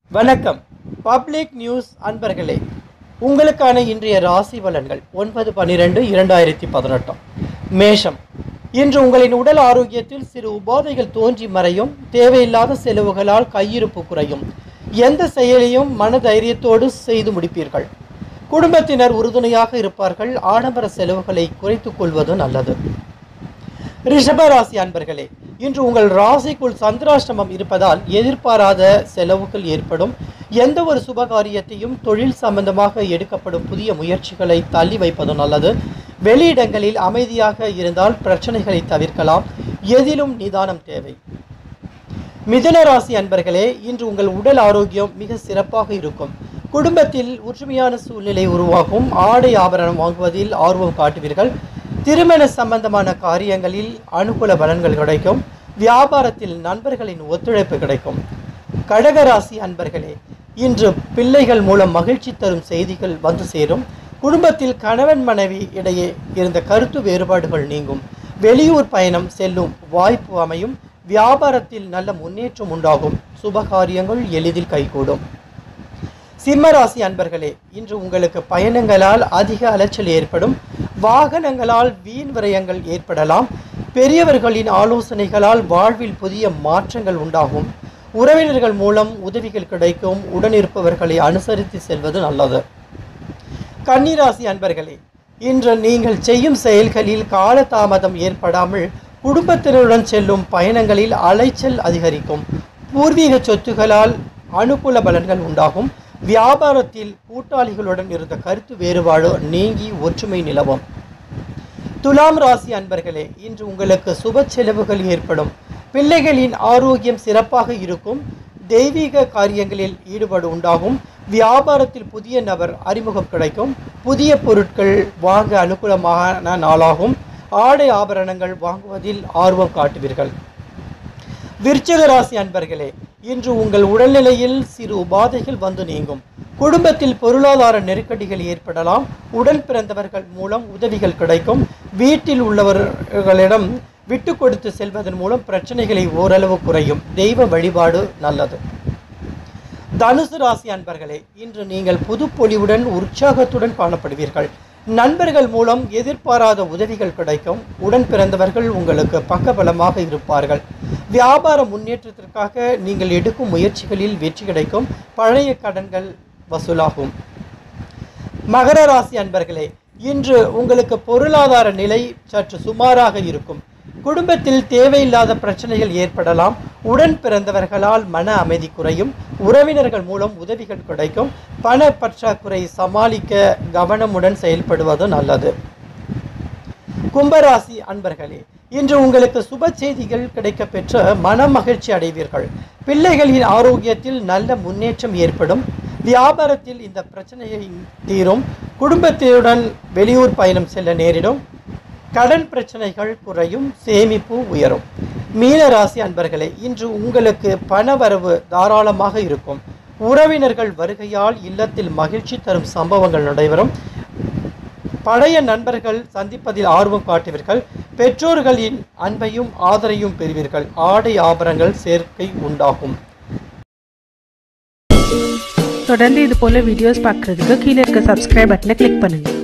வணக்கம் public news அன்பர்களே உங்களுக்கான இன்றைய ராசி பலன்கள் ஒன்பது பன்னிரெண்டு இரண்டாயிரத்தி பதினெட்டாம் மேஷம் இன்று உங்களின் உடல் ஆரோக்கியத்தில் சிறு உபாதைகள் தோன்றி மறையும் தேவையில்லாத செலவுகளால் கையிருப்பு குறையும் எந்த செயலையும் மனதைரியத்தோடு செய்து முடிப்பீர்கள் குடும்பத்தினர் உறுதுணையாக இருப்பார்கள் ஆடம்பர செலவுகளை குறைத்துக் கொள்வது நல்லது ரிஷபராசி அன்பர்களே இன்று உங்கள் ராசிக்குள் சந்திராஷ்டமம் இருப்பதால் எதிர்பாராத செலவுகள் ஏற்படும் எந்த ஒரு சுபகாரியத்தையும் தொழில் சம்பந்தமாக எடுக்கப்படும் புதிய முயற்சிகளை தள்ளி வைப்பது நல்லது வெளியிடங்களில் அமைதியாக இருந்தால் பிரச்சனைகளை தவிர்க்கலாம் எதிலும் நிதானம் தேவை மிதுன ராசி அன்பர்களே இன்று உங்கள் உடல் ஆரோக்கியம் மிக சிறப்பாக இருக்கும் குடும்பத்தில் ஒற்றுமையான சூழ்நிலை உருவாகும் ஆடை ஆபரணம் வாங்குவதில் ஆர்வம் காட்டுவீர்கள் திருமண சம்பந்தமான காரியங்களில் அனுகூல பலன்கள் கிடைக்கும் வியாபாரத்தில் நண்பர்களின் ஒத்துழைப்பு கிடைக்கும் கடகராசி அன்பர்களே இன்று பிள்ளைகள் மூலம் மகிழ்ச்சி தரும் செய்திகள் வந்து சேரும் குடும்பத்தில் கணவன் மனைவி இடையே இருந்த கருத்து வேறுபாடுகள் நீங்கும் வெளியூர் பயணம் செல்லும் வாய்ப்பு அமையும் வியாபாரத்தில் நல்ல முன்னேற்றம் உண்டாகும் சுபகாரியங்கள் எளிதில் கைகூடும் சிம்மராசி அன்பர்களே இன்று உங்களுக்கு பயணங்களால் அதிக அலைச்சல் ஏற்படும் வாகனங்களால் வீண் விரயங்கள் ஏற்படலாம் பெரியவர்களின் ஆலோசனைகளால் வாழ்வில் புதிய மாற்றங்கள் உண்டாகும் உறவினர்கள் மூலம் உதவிகள் கிடைக்கும் உடனிருப்பவர்களை அனுசரித்து செல்வது நல்லது கன்னிராசி அன்பர்களே இன்று நீங்கள் செய்யும் செயல்களில் காலதாமதம் ஏற்படாமல் குடும்பத்தினருடன் செல்லும் பயணங்களில் அலைச்சல் அதிகரிக்கும் பூர்வீக சொத்துகளால் அனுகூல பலன்கள் உண்டாகும் வியாபாரத்தில் கூட்டாளிகளுடன் இருந்த கருத்து வேறுபாடு நீங்கி ஒற்றுமை நிலவும் துலாம் ராசி அன்பர்களே இன்று உங்களுக்கு சுப செலவுகள் ஏற்படும் பிள்ளைகளின் ஆரோக்கியம் சிறப்பாக இருக்கும் தெய்வீக காரியங்களில் ஈடுபாடு உண்டாகும் வியாபாரத்தில் புதிய நபர் அறிமுகம் கிடைக்கும் புதிய பொருட்கள் வாங்க அனுகூலமான நாளாகும் ஆடை ஆபரணங்கள் வாங்குவதில் ஆர்வம் காட்டுவீர்கள் விருச்சக ராசி அன்பர்களே இன்று உங்கள் உடல்நிலையில் சிறு உபாதைகள் வந்து நீங்கும் குடும்பத்தில் பொருளாதார நெருக்கடிகள் ஏற்படலாம் உடன் பிறந்தவர்கள் மூலம் உதவிகள் கிடைக்கும் வீட்டில் உள்ளவர்களிடம் விட்டு கொடுத்து செல்வதன் மூலம் பிரச்சனைகளை ஓரளவு குறையும் தெய்வ வழிபாடு நல்லது தனுசு ராசி அன்பர்களே இன்று நீங்கள் புதுப்பொலிவுடன் உற்சாகத்துடன் காணப்படுவீர்கள் நண்பர்கள் மூலம் எதிர்பாராத உதவிகள் கிடைக்கும் உடன் பிறந்தவர்கள் உங்களுக்கு பக்கபலமாக இருப்பார்கள் வியாபார முன்னேற்றத்திற்காக நீங்கள் எடுக்கும் முயற்சிகளில் வெற்றி கிடைக்கும் பழைய கடன்கள் வசூலாகும் மகர ராசி அன்பர்களே இன்று உங்களுக்கு பொருளாதார நிலை சற்று சுமாராக இருக்கும் குடும்பத்தில் தேவையில்லாத பிரச்சனைகள் ஏற்படலாம் உடன் பிறந்தவர்களால் மன அமைதி குறையும் உறவினர்கள் மூலம் உதவிகள் கிடைக்கும் பண பற்றாக்குறை சமாளிக்க கவனமுடன் செயல்படுவது நல்லது கும்பராசி அன்பர்களே இன்று உங்களுக்கு சுப செய்திகள் கிடைக்க பெற்ற மன மகிழ்ச்சி அடைவீர்கள் பிள்ளைகளின் ஆரோக்கியத்தில் நல்ல முன்னேற்றம் ஏற்படும் வியாபாரத்தில் இந்த பிரச்சனையை தீரும் குடும்பத்தினுடன் வெளியூர் பயணம் செல்ல நேரிடும் கடன் பிரச்சனைகள் குறையும் சேமிப்பு உயரும் மீன ராசி அன்பர்களே இன்று உங்களுக்கு பணவரவு தாராளமாக இருக்கும் உறவினர்கள் வருகையால் இல்லத்தில் மகிழ்ச்சி தரும் சம்பவங்கள் நடைபெறும் பழைய நண்பர்கள் சந்திப்பதில் ஆர்வம் காட்டுவீர்கள் பெற்றோர்களின் அன்பையும் ஆதரையும் பெறுவீர்கள் ஆடை ஆபரணங்கள் சேர்க்கை உண்டாகும் தொடர்ந்து இது போல வீடியோஸ் பார்க்குறதுக்கு கீழே இருக்க சப்ஸ்கிரைப் பட்டனை கிளிக் பண்ணுங்க